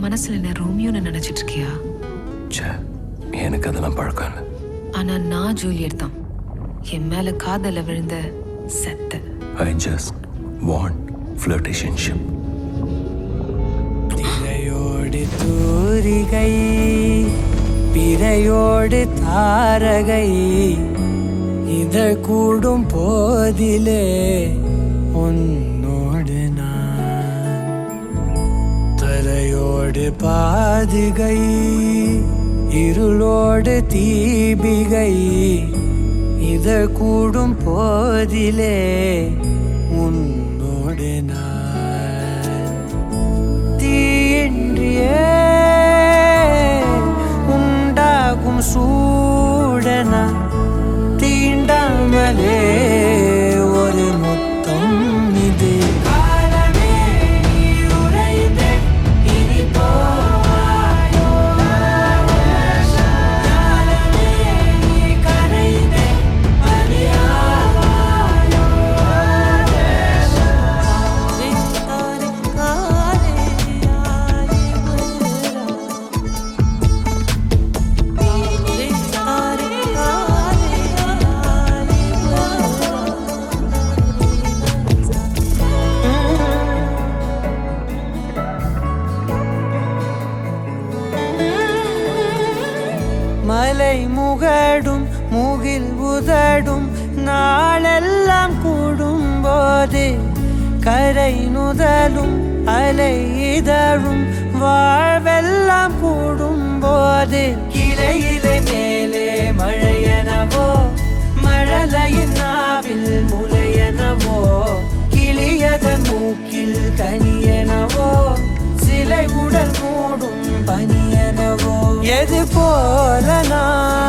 மனசுல என்ன ரோமியோன்னு நினைச்சிட்டு இருக்கியா ச்சே எனக்கு அதெல்லாம் பழக்கம் இல்லை ஆனா நான் ஜூலியட் தான் என் மேல காதல விழுந்த செத்த ஐ ஜஸ்ட் வாண்ட் ஃப்ளர்டேஷன்ஷிப் திரையோடு தூரிகை பிறையோடு தாரகை இதழ் கூடும் போதிலே உன்னோடு நான் தரையோடு பாதுகை இருளோடு தீபிகை இதழ் கூடும் போதிலே உன்னோடு நான் தீயின்றியே உண்டாகும் சூடன தீண்டாமலே ஒரு முத்தம் இது காலமே நீ உறைந்தே இனி போவாயோ காலமே நீ கரைந்தே பலியாவாயோ மலை முகடும் முகில் உதடும் நாளெல்லாம் கூடும் போது கரை நுதலும் அலை இதழும் வாழ்வெல்லாம் கூடும் போது இலையிலே மேலே மழையனவோ மழலையின் நாவில் முலையனவோ கிளியதன் மூக்கில் கனியனவோ சிலை உடல் மூடும் பனியனவோ எது போல நான்